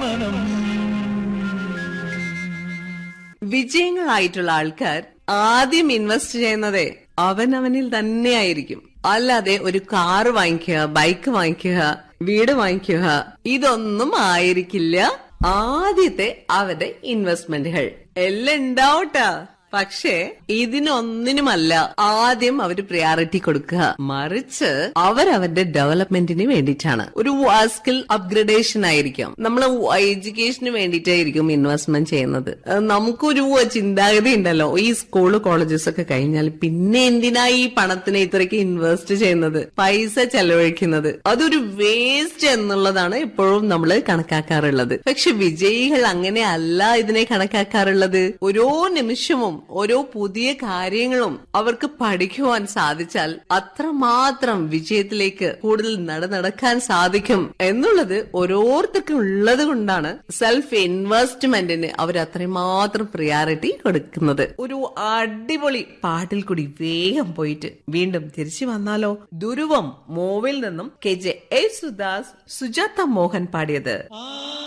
ആഗമനം വിജയങ്ങളായിട്ടുള്ള ആൾക്കാർ ആദ്യം ഇൻവെസ്റ്റ് ചെയ്യുന്നത് അവനവനിൽ തന്നെയായിരിക്കും അല്ലാതെ ഒരു കാറ് വാങ്ങിക്കുക ബൈക്ക് വാങ്ങിക്കുക വീട് വാങ്ങിക്കുക ഇതൊന്നും ആയിരിക്കില്ല ആദ്യത്തെ അവരുടെ ഇൻവെസ്റ്റ്മെന്റുകൾ എല്ലാം ഉണ്ടാവട്ടെ പക്ഷേ ഇതിനൊന്നിനുമല്ല ആദ്യം അവർ പ്രയോറിറ്റി കൊടുക്കുക മറിച്ച് അവരവരുടെ ഡെവലപ്മെന്റിന് വേണ്ടിയിട്ടാണ് ഒരു സ്കിൽ അപ്ഗ്രഡേഷൻ ആയിരിക്കും നമ്മൾ എഡ്യൂക്കേഷന് വേണ്ടിയിട്ടായിരിക്കും ഇൻവെസ്റ്റ്മെന്റ് ചെയ്യുന്നത് ഏഹ് നമുക്കൊരു ചിന്താഗതി ഉണ്ടല്ലോ ഈ സ്കൂള് കോളേജസ് ഒക്കെ കഴിഞ്ഞാൽ പിന്നെ എന്തിനാ ഈ പണത്തിന് ഇത്രയ്ക്ക് ഇൻവെസ്റ്റ് ചെയ്യുന്നത് പൈസ ചെലവഴിക്കുന്നത് അതൊരു വേസ്റ്റ് എന്നുള്ളതാണ് എപ്പോഴും നമ്മൾ കണക്കാക്കാറുള്ളത് പക്ഷെ വിജയികൾ അങ്ങനെ അല്ല ഇതിനെ കണക്കാക്കാറുള്ളത് ഓരോ നിമിഷവും ഓരോ പുതിയ കാര്യങ്ങളും അവർക്ക് പഠിക്കുവാൻ സാധിച്ചാൽ അത്രമാത്രം വിജയത്തിലേക്ക് കൂടുതൽ നടന്നടക്കാൻ സാധിക്കും എന്നുള്ളത് ഓരോരുത്തർക്കും ഉള്ളത് കൊണ്ടാണ് സെൽഫ് ഇൻവെസ്റ്റ്മെന്റിന് അവർ അത്രമാത്രം പ്രിയോറിറ്റി കൊടുക്കുന്നത് ഒരു അടിപൊളി പാട്ടിൽ കൂടി വേഗം പോയിട്ട് വീണ്ടും തിരിച്ചു വന്നാലോ ദുരുവം മൂവിൽ നിന്നും കെ ജെ യേശുദാസ് സുജാത മോഹൻ പാടിയത്